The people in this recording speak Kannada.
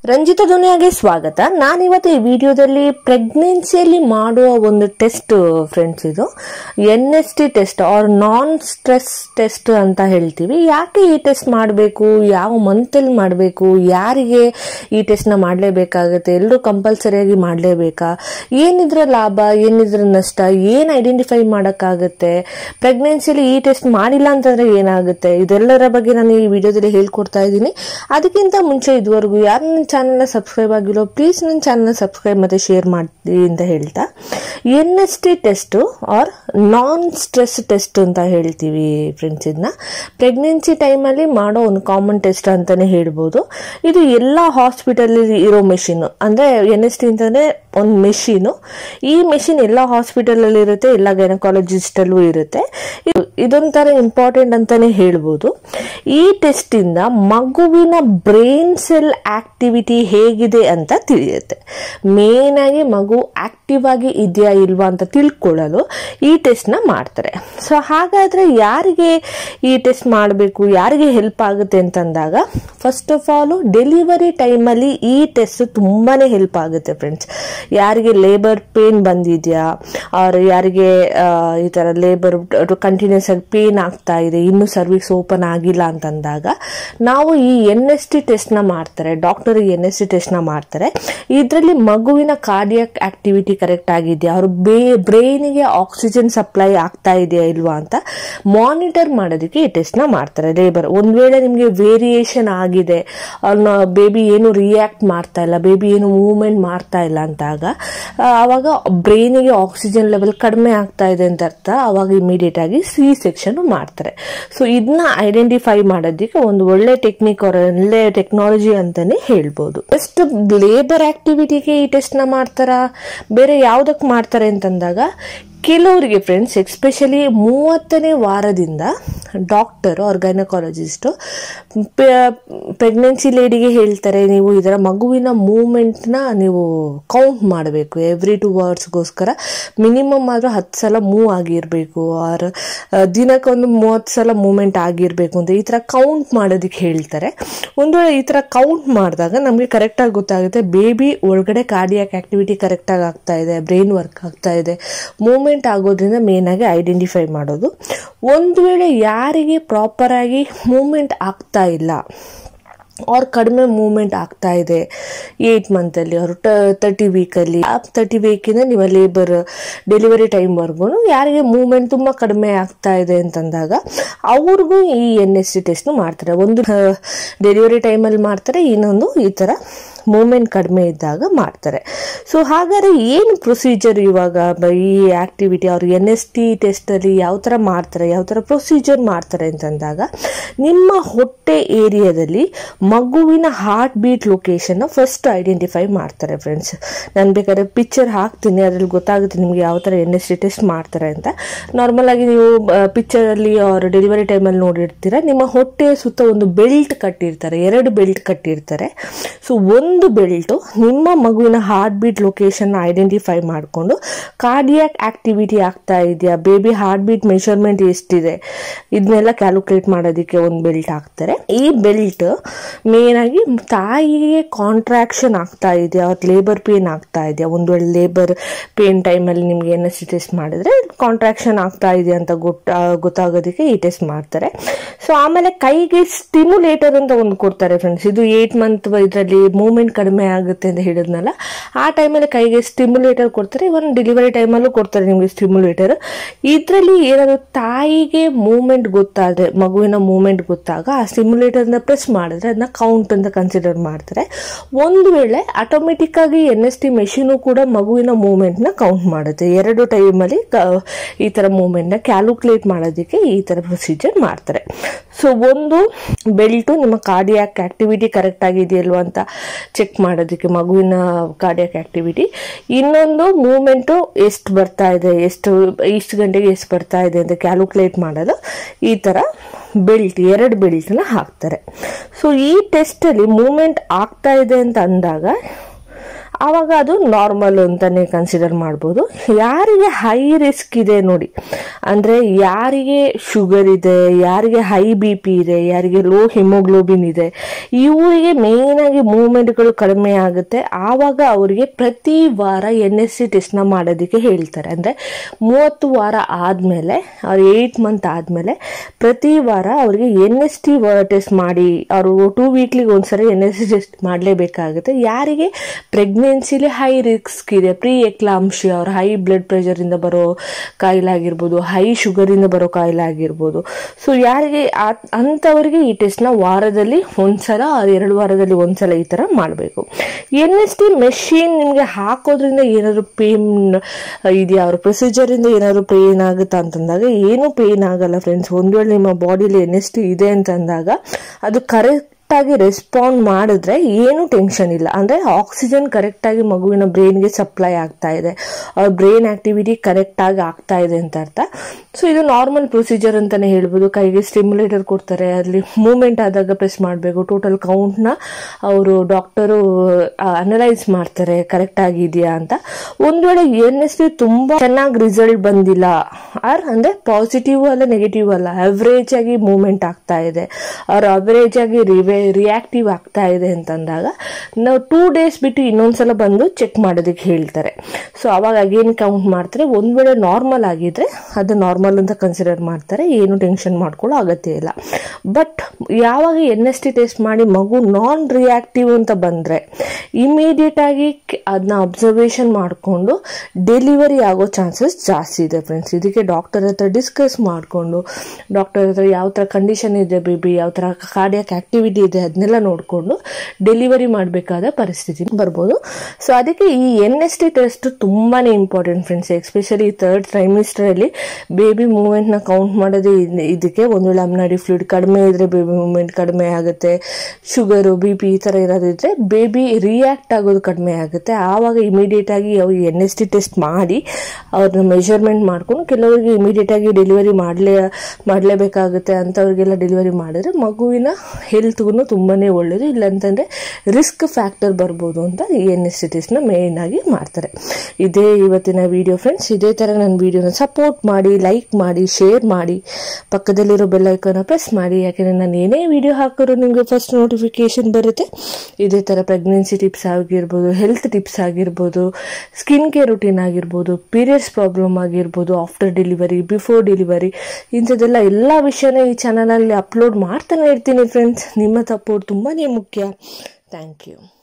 ರಂಜಿತ ದುನಿಯಾಗೆ ಸ್ವಾಗತ ನಾನಿವತ್ತು ಈ ವಿಡಿಯೋದಲ್ಲಿ ಪ್ರೆಗ್ನೆನ್ಸಿಯಲ್ಲಿ ಮಾಡುವ ಒಂದು ಟೆಸ್ಟ್ ಫ್ರೆಂಡ್ಸ್ ಇದು N S T test or non stress test ಅಂತ ಹೇಳ್ತೀವಿ ಯಾಕೆ ಈ ಟೆಸ್ಟ್ ಮಾಡಬೇಕು ಯಾವ ಮಂತಲ್ಲಿ ಮಾಡಬೇಕು ಯಾರಿಗೆ ಈ ಟೆಸ್ಟ್ನ ಮಾಡಲೇಬೇಕಾಗುತ್ತೆ ಎಲ್ಲರೂ ಕಂಪಲ್ಸರಿಯಾಗಿ ಮಾಡಲೇಬೇಕಾ ಏನಿದ್ರ ಲಾಭ ಏನಿದ್ರ ನಷ್ಟ ಏನು ಐಡೆಂಟಿಫೈ ಮಾಡೋಕ್ಕಾಗುತ್ತೆ ಪ್ರೆಗ್ನೆನ್ಸಿಯಲ್ಲಿ ಈ ಟೆಸ್ಟ್ ಮಾಡಿಲ್ಲ ಅಂತಂದ್ರೆ ಏನಾಗುತ್ತೆ ಇದೆಲ್ಲರ ಬಗ್ಗೆ ನಾನು ಈ ವಿಡಿಯೋದಲ್ಲಿ ಹೇಳ್ಕೊಡ್ತಾ ಇದ್ದೀನಿ ಅದಕ್ಕಿಂತ ಮುಂಚೆ ಇದುವರೆಗೂ ಯಾರು ನನ್ನ ಚಾನಲ್ನ ಸಬ್ಸ್ಕ್ರೈಬ್ ಆಗಿರೋ ಪ್ಲೀಸ್ ನನ್ನ ಚಾನಲ್ನ ಸಬ್ಸ್ಕ್ರೈಬ್ ಮತ್ತೆ ಶೇರ್ ಮಾಡಿ ಅಂತ ಹೇಳ್ತಾ N S T test or non stress test ಅಂತ ಹೇಳ್ತೀವಿ ಫ್ರೆಂಡ್ಸ್ ಇದನ್ನ ಪ್ರೆಗ್ನೆನ್ಸಿ ಟೈಮಲ್ಲಿ ಮಾಡೋ ಒಂದು ಕಾಮನ್ ಟೆಸ್ಟ್ ಅಂತಾನೆ ಹೇಳ್ಬೋದು ಇದು ಎಲ್ಲ ಹಾಸ್ಪಿಟಲ್ ಇರೋ ಮೆಷಿನ್ ಅಂದ್ರೆ ಎನ್ ಎಸ್ ಟಿ ಅಂತಂದ್ರೆ ಒಂದು ಮೆಷಿನು ಈ ಮೆಷಿನ್ ಎಲ್ಲ ಹಾಸ್ಪಿಟಲ್ ಅಲ್ಲಿ ಇರುತ್ತೆ ಎಲ್ಲ ಗೈನಕಾಲಜಿಸ್ಟ್ ಅಲ್ಲೂ ಇರುತ್ತೆ ಇದು ಇದೊಂಥರ ಇಂಪಾರ್ಟೆಂಟ್ ಅಂತಾನೆ ಹೇಳ್ಬೋದು ಈ ಟೆಸ್ಟ್ ಇಂದ ಮಗುವಿನ ಬ್ರೈನ್ ಸೆಲ್ ಆಕ್ಟಿವಿಟಿ ಹೇಗಿದೆ ಅಂತ ತಿಳಿಯುತ್ತೆ ಮೇನ್ ಆಗಿ ಮಗು ಆಕ್ಟಿವ್ ಆಗಿ ಇದೆಯಾ ಇಲ್ವಾ ಅಂತ ತಿಳ್ಕೊಳ್ಳಲು ಈ ಟೆಸ್ಟ್ ನ ಮಾಡ್ತಾರೆ ಸೊ ಹಾಗಾದ್ರೆ ಯಾರಿಗೆ ಈ ಟೆಸ್ಟ್ ಮಾಡಬೇಕು ಯಾರಿಗೆ ಹೆಲ್ಪ್ ಆಗುತ್ತೆ ಅಂತಂದಾಗ ಫಸ್ಟ್ ಆಫ್ ಆಲ್ ಡೆಲಿವರಿ ಟೈಮಲ್ಲಿ ಈ ಟೆಸ್ಟ್ ತುಂಬಾನೇ ಹೆಲ್ಪ್ ಆಗುತ್ತೆ ಫ್ರೆಂಡ್ಸ್ ಯಾರಿಗೆ ಲೇಬರ್ ಪೇನ್ ಬಂದಿದ್ಯಾ ಅವ್ರ ಯಾರಿಗೆ ಆ, ಈ ತರ ಲೇಬರ್ ಕಂಟಿನ್ಯೂಸ್ ಆಗಿ ಪೇನ್ ಆಗ್ತಾ ಇದೆ ಇನ್ನು ಸರ್ವಿಸ್ ಓಪನ್ ಆಗಿಲ್ಲ ಅಂತಂದಾಗ ನಾವು ಈ ಎನ್ ಎಸ್ ಟಿ ಟೆಸ್ಟ್ ನ ಮಾಡ್ತಾರೆ ಡಾಕ್ಟರ್ ಎನ್ ಎಸ್ ಟಿ ಟೆಸ್ಟ್ ನ ಮಾಡ್ತಾರೆ ಇದರಲ್ಲಿ ಮಗುವಿನ ಕಾರ್ಡಿಯಕ್ ಆಕ್ಟಿವಿಟಿ ಕರೆಕ್ಟ್ ಆಗಿದೆಯಾ ಅವ್ರ ಬ್ರೈನಿಗೆ ಆಕ್ಸಿಜನ್ ಸಪ್ಲೈ ಆಗ್ತಾ ಇದೆಯಾ ಇಲ್ವಾ ಅಂತ ಮಾನಿಟರ್ ಮಾಡೋದಕ್ಕೆ ಈ ಟೆಸ್ಟ್ ನ ಮಾಡ್ತಾರೆ ಲೇಬರ್ ಒಂದ್ ವೇಳೆ ನಿಮ್ಗೆ ವೇರಿಯೇಷನ್ ಆಗಿದೆ ಅವ್ರನ್ನ ಬೇಬಿ ಏನು ರಿಯಾಕ್ಟ್ ಮಾಡ್ತಾ ಇಲ್ಲ ಬೇಬಿ ಏನು ಮೂವ್ಮೆಂಟ್ ಮಾಡ್ತಾ ಇಲ್ಲ ಅಂತಾಗ ಆ, ಅವಾಗ ಬ್ರೈನಿಗೆ ಆಕ್ಸಿಜನ್ ಲೆವೆಲ್ ಕಡಿಮೆ ಆಗ್ತಾ ಇದೆ ಅಂತ ಅರ್ಥ ಅವಾಗ ಇಮಿಡಿಯೇಟ್ ಆಗಿ ಸಿ ಸೆಕ್ಷನ್ ಮಾಡ್ತಾರೆ ಸೊ ಇದನ್ನ ಐಡೆಂಟಿಫೈ ಮಾಡೋದಕ್ಕೆ ಒಂದು ಒಳ್ಳೆ ಟೆಕ್ನಿಕ್ ಅವ್ರ ಒಳ್ಳೆ ಟೆಕ್ನಾಲಜಿ ಅಂತಾನೆ ಹೇಳ್ಬೋದು ಜಸ್ಟ್ ಲೇಬರ್ ಆಕ್ಟಿವಿಟಿಗೆ ಈ ಟೆಸ್ಟ್ ನ ಮಾಡ್ತಾರ ಬೇರೆ ಯಾವ್ದಕ್ ಮಾಡ್ತಾರೆ ಅಂತಂದಾಗ ಕೆಲವರಿಗೆ ಫ್ರೆಂಡ್ಸ್ ಎಸ್ಪೆಷಲಿ ಮೂವತ್ತನೇ ವಾರದಿಂದ ಡಾಕ್ಟರ್ ಆರ್ ಗೈನಕಾಲಜಿಸ್ಟ್ ಪ್ರೆಗ್ನೆನ್ಸಿ ಲೇಡಿಗೆ ಹೇಳ್ತಾರೆ ನೀವು ಇದರ ಮಗುವಿನ ಮೂವ್ಮೆಂಟ್ನ ನೀವು ಕೌಂಟ್ ಮಾಡಬೇಕು ಎವ್ರಿ ಟು ಅವರ್ಸ್ಗೋಸ್ಕರ ಮಿನಿಮಮ್ ಆದ್ರೂ ಹತ್ತು ಸಲ ಮೂವ್ ಆಗಿರಬೇಕು ಆರ್ ದಿನಕ್ಕೊಂದು ಮೂವತ್ತು ಸಲ ಮೂವ್ಮೆಂಟ್ ಆಗಿರಬೇಕು ಅಂತ ಈ ಥರ ಕೌಂಟ್ ಮಾಡೋದಕ್ಕೆ ಹೇಳ್ತಾರೆ ಒಂದು ವೇಳೆ ಈ ಥರ ಕೌಂಟ್ ಮಾಡಿದಾಗ ನಮಗೆ ಕರೆಕ್ಟಾಗಿ ಗೊತ್ತಾಗುತ್ತೆ ಬೇಬಿ ಒಳಗಡೆ ಕಾರ್ಡಿಯಾಕ್ ಆಕ್ಟಿವಿಟಿ ಕರೆಕ್ಟಾಗಿ ಆಗ್ತಾ ಇದೆ ಬ್ರೈನ್ ವರ್ಕ್ ಆಗ್ತಾ ಇದೆ ಮೂವ್ಮೆಂಟ್ ಆಗೋದ್ರಿಂದ ಮೇನ್ ಆಗಿ ಐಡೆಂಟಿಫೈ ಮಾಡೋದು ಒಂದು ವೇಳೆ ಯಾರಿಗೆ ಪ್ರಾಪರ್ ಆಗಿ ಮೂವ್ಮೆಂಟ್ ಆಗ್ತಾ ಇಲ್ಲ ಅವ್ರ ಕಡಿಮೆ ಮೂವ್ಮೆಂಟ್ ಆಗ್ತಾ ಇದೆ ಏಯ್ಟ್ ಮಂತಲ್ಲಿ ಅವರು ತರ್ಟಿ ವೀಕಲ್ಲಿ ಆ ತರ್ಟಿ ವೀಕಿಂದ ನೀವು ಲೇಬರ್ ಡೆಲಿವರಿ ಟೈಮ್ವರೆಗೂ ಯಾರಿಗೆ ಮೂವ್ಮೆಂಟ್ ತುಂಬ ಕಡಿಮೆ ಆಗ್ತಾ ಇದೆ ಅಂತಂದಾಗ ಅವ್ರಿಗೂ ಈ ಎನ್ ಎಸ್ ಸಿ ಟೆಸ್ಟ್ನು ಮಾಡ್ತಾರೆ ಒಂದು ಡೆಲಿವರಿ ಟೈಮಲ್ಲಿ ಮಾಡ್ತಾರೆ ಇನ್ನೊಂದು ಈ ಥರ ಮೂವ್ಮೆಂಟ್ ಕಡಿಮೆ ಇದ್ದಾಗ ಮಾಡ್ತಾರೆ ಸೊ ಹಾಗಾದ್ರೆ ಏನು ಪ್ರೊಸೀಜರ್ ಇವಾಗ ಬ- ಈ ಆಕ್ಟಿವಿಟಿ ಅವ್ರು ಎನ್ ಎಸ್ ಟಿ ಟೆಸ್ಟಲ್ಲಿ ಯಾವ ಥರ ಮಾಡ್ತಾರೆ ಯಾವ ಥರ ಪ್ರೊಸೀಜರ್ ಮಾಡ್ತಾರೆ ಅಂತಂದಾಗ ನಿಮ್ಮ ಹೊಟ್ಟೆ ಏರಿಯಾದಲ್ಲಿ ಮಗುವಿನ heart beat location first identify ಮಾಡ್ತಾರೆ ಫ್ರೆಂಡ್ಸ್ ನಾನು ಬೇಕಾದ್ರೆ ಪಿಕ್ಚರ್ ಹಾಕ್ತೀನಿ ಅದ್ರಲ್ಲಿ ಗೊತ್ತಾಗುತ್ತೆ ನಿಮ್ಗೆ ಯಾವ ಥರ ಎನ್ ಎಸ್ ಟಿ ಟೆಸ್ಟ್ ಮಾಡ್ತಾರೆ ಅಂತ ನಾರ್ಮಲ್ ಆಗಿ ನೀವು ಪಿಕ್ಚರಲ್ಲಿ ಅವ್ರ ಡೆಲಿವರಿ ಟೈಮಲ್ಲಿ ನೋಡಿರ್ತೀರ ನಿಮ್ಮ ಹೊಟ್ಟೆಯ ಸುತ್ತ ಒಂದು ಬೆಲ್ಟ್ ಕಟ್ಟಿರ್ತಾರೆ ಎರಡು ಬೆಲ್ಟ್ ಕಟ್ಟಿರ್ತಾರೆ ಸೊ ಒಂದು ಬೆಲ್ಟು ನಿಮ್ಮ ಮಗುವಿನ ಹಾರ್ಟ್ ಬೀಟ್ ಲೊಕೇಶನ್ ಐಡೆಂಟಿಫೈ ಮಾಡಿಕೊಂಡು ಕಾರ್ಡಿಯಾಕ್ ಆಕ್ಟಿವಿಟಿ ಆಗ್ತಾ ಇದೆಯಾ ಬೇಬಿ ಹಾರ್ಟ್ ಬೀಟ್ ಮೆಷರ್ಮೆಂಟ್ ಎಷ್ಟಿದೆ ಇದನ್ನೆಲ್ಲ ಕ್ಯಾಲ್ಕುಲೇಟ್ ಮಾಡೋದಕ್ಕೆ ಒಂದು ಬೆಲ್ಟ್ ಹಾಕ್ತಾರೆ ಈ ಬೆಲ್ಟ್ ಮೇನ್ ಆಗಿ ತಾಯಿಗೆ ಕಾಂಟ್ರಾಕ್ಷನ್ ಆಗ್ತಾ ಇದೆಯಾ ಅವ್ರ ಲೇಬರ್ ಪೇನ್ ಆಗ್ತಾ ಇದೆಯಾ ಒಂದು ವೇಳೆ ಲೇಬರ್ ಪೇನ್ ಟೈಮಲ್ಲಿ ನಿಮ್ಗೆ ಎನ್ ಎಸ್ ಟೆಸ್ಟ್ ಮಾಡಿದ್ರೆ ಕಾಂಟ್ರಾಕ್ಷನ್ ಆಗ್ತಾ ಇದೆಯಾ ಅಂತ ಗೊತ್ತ ಗೊತ್ತಾಗೋದಕ್ಕೆ ಈ ಟೆಸ್ಟ್ ಮಾಡ್ತಾರೆ ಸೊ ಆಮೇಲೆ ಕೈಗೆ ಸ್ಟಿಮ್ಯುಲೇಟರ್ ಅಂತ ಒಂದು ಕೊಡ್ತಾರೆ ಫ್ರೆಂಡ್ಸ್ ಇದು ಏಟ್ ಮಂತ್ ಇದರಲ್ಲಿ ಮೂವ್ಮೆಂಟ್ ಕಡಿಮೆ ಆಗುತ್ತೆ ಅಂತ ಹೇಳಿದ್ನಲ್ಲ ಆ ಟೈಮಲ್ಲಿ ಕೈಗೆ ಸ್ಟಿಮ್ಯುಲೇಟರ್ ಕೊಡ್ತಾರೆ ಇವನ್ ಡೆಲಿವರಿ ಟೈಮಲ್ಲೂ ಕೊಡ್ತಾರೆ ನಿಮಗೆ ಸ್ಟಿಮ್ಯುಲೇಟರ್ ಇದರಲ್ಲಿ ಏನಾದ್ರು ತಾಯಿಗೆ ಮೂವ್ಮೆಂಟ್ ಗೊತ್ತಾದ್ರೆ ಮಗುವಿನ ಮೂವ್ಮೆಂಟ್ ಗೊತ್ತಾಗ ಆ ಸ್ಟಿಮ್ಯುಲೇಟರ್ನ ಪ್ರೆಸ್ ಮಾಡಿದ್ರೆ ಅದನ್ನ ಕೌಂಟ್ ಅಂತ ಕನ್ಸಿಡರ್ ಮಾಡ್ತಾರೆ ಒಂದು ವೇಳೆ ಆಟೋಮೆಟಿಕ್ ಆಗಿ ಎನ್ ಎಸ್ ಟಿ ಮೆಷಿನು ಕೂಡ ಮಗುವಿನ ಮೂವ್ಮೆಂಟ್ನ ಕೌಂಟ್ ಮಾಡುತ್ತೆ ಎರಡು ಟೈಮಲ್ಲಿ ಈ ಥರ ಮೂವ್ಮೆಂಟ್ನ ಕ್ಯಾಲ್ಕುಲೇಟ್ ಮಾಡೋದಕ್ಕೆ ಈ ಥರ ಪ್ರೊಸೀಜರ್ ಮಾಡ್ತಾರೆ ಸೊ ಒಂದು ಬೆಲ್ಟು ನಿಮ್ಮ ಕಾರ್ಡಿಯಾಕ್ ಆಕ್ಟಿವಿಟಿ ಕರೆಕ್ಟ್ ಆಗಿದೆಯಲ್ವಾ ಅಂತ ಚೆಕ್ ಮಾಡೋದಕ್ಕೆ ಮಗುವಿನ ಕಾರ್ಡಿಯಾಕ್ ಆಕ್ಟಿವಿಟಿ ಇನ್ನೊಂದು ಮೂವ್ಮೆಂಟು ಎಷ್ಟು ಬರ್ತಾ ಇದೆ ಎಷ್ಟು ಇಷ್ಟು ಗಂಟೆಗೆ ಎಷ್ಟು ಬರ್ತಾ ಇದೆ ಅಂತ ಕ್ಯಾಲ್ಕುಲೇಟ್ ಮಾಡೋದು ಈ ಥರ ಬೆಲ್ಟ್ ಎರಡು ಬೆಲ್ಟ್ನ ಹಾಕ್ತಾರೆ ಸೊ ಈ ಟೆಸ್ಟಲ್ಲಿ ಮೂವ್ಮೆಂಟ್ ಆಗ್ತಾ ಇದೆ ಅಂತ ಅಂದಾಗ ಆವಾಗ ಅದು ನಾರ್ಮಲ್ ಅಂತಾನೆ ಕನ್ಸಿಡರ್ ಮಾಡ್ಬೋದು ಯಾರಿಗೆ ಹೈ ರಿಸ್ಕ್ ಇದೆ ನೋಡಿ ಅಂದರೆ ಯಾರಿಗೆ ಶುಗರ್ ಇದೆ ಯಾರಿಗೆ ಹೈ ಬಿ ಪಿ ಇದೆ ಯಾರಿಗೆ ಲೋ ಹಿಮೋಗ್ಲೋಬಿನ್ ಇದೆ ಇವರಿಗೆ ಮೇಯ್ನಾಗಿ ಮೂವ್ಮೆಂಟ್ಗಳು ಕಡಿಮೆ ಆಗುತ್ತೆ ಆವಾಗ ಅವರಿಗೆ ಪ್ರತಿ ವಾರ ಎನ್ ಎಸ್ ಸಿ ಟೆಸ್ಟ್ನ ಮಾಡೋದಕ್ಕೆ ಹೇಳ್ತಾರೆ ಅಂದರೆ ಮೂವತ್ತು ವಾರ ಆದಮೇಲೆ ಅವ್ರು ಏಯ್ಟ್ ಮಂತ್ ಆದಮೇಲೆ ಪ್ರತಿ ವಾರ ಅವರಿಗೆ ಎನ್ ಎಸ್ ಟಿ ಟೆಸ್ಟ್ ಮಾಡಿ ಅವರು ಟೂ ವೀಕ್ಲಿಗೆ ಒಂದ್ಸರಿ ಎನ್ ಎಸ್ ಸಿ ಟೆಸ್ಟ್ ಮಾಡಲೇಬೇಕಾಗುತ್ತೆ ಯಾರಿಗೆ ಪ್ರೆಗ್ನೆನ್ಸಿಲಿ ಹೈ ರಿಸ್ಕ್ ಇದೆ ಪ್ರೀ ಎಕ್ಲಾಂಶಿ ಅವ್ರ ಹೈ ಬ್ಲಡ್ ಪ್ರೆಷರಿಂದ ಬರೋ ಕಾಯಿಲೆ ಆಗಿರ್ಬೋದು ಹೈ ಶುಗರಿಂದ ಬರೋ ಕಾಯಿಲೆ ಆಗಿರ್ಬೋದು ಸೊ ಯಾರಿಗೆ ಆ- ಅಂಥವರಿಗೆ ಈ ಟೆಸ್ಟ್ನ ವಾರದಲ್ಲಿ ಒಂದ್ಸಲ ಅವ್ರು ಎರಡು ವಾರದಲ್ಲಿ ಒಂದ್ಸಲ ಈ ಥರ ಮಾಡಬೇಕು ಎನ್ ಎಸ್ ಟಿ ಮೆಷಿನ್ ನಿಮಗೆ ಹಾಕೋದ್ರಿಂದ ಏನಾದರೂ ಪೇನ್ ಇದೆಯಾ ಅವ್ರ ಪ್ರೊಸೀಜರಿಂದ ಏನಾದರೂ ಪೇನ್ ಆಗುತ್ತಾ ಅಂತಂದಾಗ ಏನೂ ಪೇನ್ ಆಗಲ್ಲ ಫ್ರೆಂಡ್ಸ್ ಒಂದು ವೇಳೆ ನಿಮ್ಮ ಬಾಡಿಲಿ ಎನ್ ಎಸ್ ಟಿ ಇದೆ ಅಂತಂದಾಗ ಅದು ಕರೆಕ್ಟ್ ಆಗಿ ರೆಸ್ಪಾಂಡ್ ಮಾಡಿದ್ರೆ ಏನು ಟೆನ್ಷನ್ ಇಲ್ಲ ಅಂದರೆ ಆಕ್ಸಿಜನ್ ಕರೆಕ್ಟಾಗಿ ಮಗುವಿನ ಬ್ರೈನ್ಗೆ ಸಪ್ಲೈ ಆಗ್ತಾ ಇದೆ ಅವ್ರ ಬ್ರೈನ್ ಆಕ್ಟಿವಿಟಿ ಕರೆಕ್ಟಾಗಿ ಆಗ್ತಾ ಇದೆ ಅಂತ ಅರ್ಥ ಸೊ ಇದು ನಾರ್ಮಲ್ ಪ್ರೊಸೀಜರ್ ಅಂತಲೇ ಹೇಳ್ಬೋದು ಕೈಗೆ ಸ್ಟಿಮ್ಯುಲೇಟರ್ ಕೊಡ್ತಾರೆ ಅಲ್ಲಿ ಮೂಮೆಂಟ್ ಆದಾಗ ಪ್ರೆಸ್ ಮಾಡಬೇಕು ಟೋಟಲ್ ಕೌಂಟ್ನ ಅವರು ಡಾಕ್ಟರು ಅನಲೈಸ್ ಮಾಡ್ತಾರೆ ಕರೆಕ್ಟ್ ಆಗಿದೆಯಾ ಅಂತ ಒಂದು ವೇಳೆ ಎನ್ ಎಸ್ ಟಿ ತುಂಬ ಚೆನ್ನಾಗಿ ರಿಸಲ್ಟ್ ಬಂದಿಲ್ಲ ಆರ್ ಅಂದರೆ ಪಾಸಿಟಿವ್ ಅಲ್ಲ ನೆಗೆಟಿವ್ ಅಲ್ಲ ಅವರೇಜ್ ಆಗಿ ಮೂವ್ಮೆಂಟ್ ಆಗ್ತಾ ಇದೆ ಅವ್ರ ಅವರೇಜ್ ಆಗಿ ರಿವೆ ರಿಯಾಕ್ಟಿವ್ ಆಗ್ತಾ ಇದೆ ಅಂತಂದಾಗ ನಾವು ಟೂ ಡೇಸ್ ಬಿಟ್ಟು ಇನ್ನೊಂದ್ಸಲ ಬಂದು ಚೆಕ್ ಮಾಡೋದಕ್ಕೆ ಹೇಳ್ತಾರೆ ಸೊ ಅವಾಗ ಅಗೇನ್ ಕೌಂಟ್ ಮಾಡ್ತಾರೆ ಒಂದು ವೇಳೆ ನಾರ್ಮಲ್ ಆಗಿದ್ರೆ ಅದು ನಾರ್ಮಲ್ ಅಂತ ಕನ್ಸಿಡರ್ ಮಾಡ್ತಾರೆ ಏನು ಟೆನ್ಷನ್ ಮಾಡ್ಕೊಳ್ಳೋ ಅಗತ್ಯ ಇಲ್ಲ ಬಟ್ ಯಾವಾಗ ಎನ್ ಎಸ್ ಟಿ ಟೆಸ್ಟ್ ಮಾಡಿ ಮಗು ನಾನ್ ರಿಯಾಕ್ಟಿವ್ ಅಂತ ಬಂದರೆ ಇಮಿಡಿಯೇಟ್ ಆಗಿ ಅದನ್ನ ಅಬ್ಸರ್ವೇಷನ್ ಮಾಡಿಕೊಂಡು ಡೆಲಿವರಿ ಆಗೋ ಚಾನ್ಸಸ್ ಜಾಸ್ತಿ ಇದೆ ಫ್ರೆಂಡ್ಸ್ ಇದಕ್ಕೆ ಡಾಕ್ಟರ್ ಹತ್ರ ಡಿಸ್ಕಸ್ ಮಾಡಿಕೊಂಡು ಡಾಕ್ಟರ್ ಹತ್ರ ಯಾವ ಥರ ಕಂಡೀಷನ್ ಇದೆ ಬೇಬಿ ಯಾವ ಥರ ಕಾರ್ಡಿಯಾಕ್ ಆಕ್ಟಿವಿಟಿ ಇದೆ ಅದನ್ನೆಲ್ಲ ನೋಡಿಕೊಂಡು ಡೆಲಿವರಿ ಮಾಡಬೇಕಾದ ಪರಿಸ್ಥಿತಿ ಬರ್ಬೋದು ಸೊ ಅದಕ್ಕೆ ಈ ಎನ್ ಎಸ್ ಟಿ ಟೆಸ್ಟ್ ತುಂಬಾ ಇಂಪಾರ್ಟೆಂಟ್ ಫ್ರೆಂಡ್ಸ್ ಎಸ್ಪೆಷಲಿ ಥರ್ಡ್ ಟ್ರೈಮಿಸ್ಟರಲ್ಲಿ ಬೇಬಿ ಮೂವ್ಮೆಂಟ್ನ ಕೌಂಟ್ ಮಾಡೋದೇ ಇದ್- ಇದಕ್ಕೆ ಒಂದು ವೇಳೆ ಅಮ್ನಾಡಿ ಫ್ಲೂಯಿಡ್ ಕಡಿಮೆ ಇದ್ರೆ ಬೇಬಿ ಮೂವ್ಮೆಂಟ್ ಕಡಿಮೆ ಆಗುತ್ತೆ ಶುಗರು ಬಿ ಪಿ ಈ ಥರ ಏನಾದ್ರು ಇದ್ರೆ ಬೇಬಿ ರಿಯಾಕ್ಟ್ ಆಗೋದು ಕಡಿಮೆ ಆಗುತ್ತೆ ಆವಾಗ ಇಮಿಡಿಯೇಟ್ ಆಗಿ ಅವ್ರು ಎನ್ ಎಸ್ ಟಿ ಟೆಸ್ಟ್ ಮಾಡಿ ಅವ್ರನ್ನ ಮೆಷರ್ಮೆಂಟ್ ಮಾಡ್ಕೊಂಡು ಕೆಲವರಿಗೆ ಇಮಿಡಿಯೇಟ್ ಆಗಿ ಡೆಲಿವರಿ ಮಾಡಲೇ ಮಾಡಲೇಬೇಕಾಗುತ್ತೆ ಅಂಥವ್ರಿಗೆಲ್ಲ ಡೆಲಿವರಿ ಮಾಡಿದ್ರೆ ಮಗುವಿನ ಹೆಲ್ತ್ಗೂ ತುಂಬಾ ಒಳ್ಳೆಯದು ಇಲ್ಲಂತಂದರೆ ರಿಸ್ಕ್ ಫ್ಯಾಕ್ಟರ್ ಬರ್ಬೋದು ಅಂತ ಈ ಎನ್ ಎಸ್ ಟಿ ಟೆಸ್ಟ್ನ ಮೇಯ್ನ್ ಆಗಿ ಮಾಡ್ತಾರೆ ಇದೇ ಇವತ್ತಿನ ವಿಡಿಯೋ ಫ್ರೆಂಡ್ಸ್ ಇದೇ ಥರ ನನ್ನ ವಿಡಿಯೋನ ಸಪೋರ್ಟ್ ಮಾಡಿ ಲೈಕ್ ಮಾಡಿ ಶೇರ್ ಮಾಡಿ ಪಕ್ಕದಲ್ಲಿರೋ ಬೆಲ್ ಐಕಾನ ಪ್ರೆಸ್ ಮಾಡಿ ಯಾಕೆಂದರೆ ನಾನು ಏನೇ ವಿಡಿಯೋ ಹಾಕಿದ್ರು ನಿಮಗೆ ಫಸ್ಟ್ ನೋಟಿಫಿಕೇಶನ್ ಬರುತ್ತೆ ಇದೇ ಥರ ಪ್ರೆಗ್ನೆನ್ಸಿ ಟಿಪ್ಸ್ ಆಗಿರ್ಬೋದು ಹೆಲ್ತ್ ಟಿಪ್ಸ್ ಆಗಿರ್ಬೋದು ಸ್ಕಿನ್ ಕೇರ್ ರುಟೀನ್ ಆಗಿರ್ಬೋದು ಪೀರಿಯಡ್ಸ್ ಪ್ರಾಬ್ಲಮ್ ಆಗಿರ್ಬೋದು ಆಫ್ಟರ್ ಡೆಲಿವರಿ ಬಿಫೋರ್ ಡೆಲಿವರಿ ಇಂಥದ್ದೆಲ್ಲ ಎಲ್ಲ ವಿಷಯನ ಈ ಚಾನಲಲ್ಲಿ ಅಪ್ಲೋಡ್ ಮಾಡ್ತಾನೆ ಇರ್ತೀನಿ ಫ್ರೆಂಡ್ಸ್ ನಿಮ್ಮ ಸಪೋರ್ಟ್ ತುಂಬಾ ಮುಖ್ಯ ಥ್ಯಾಂಕ್ ಯು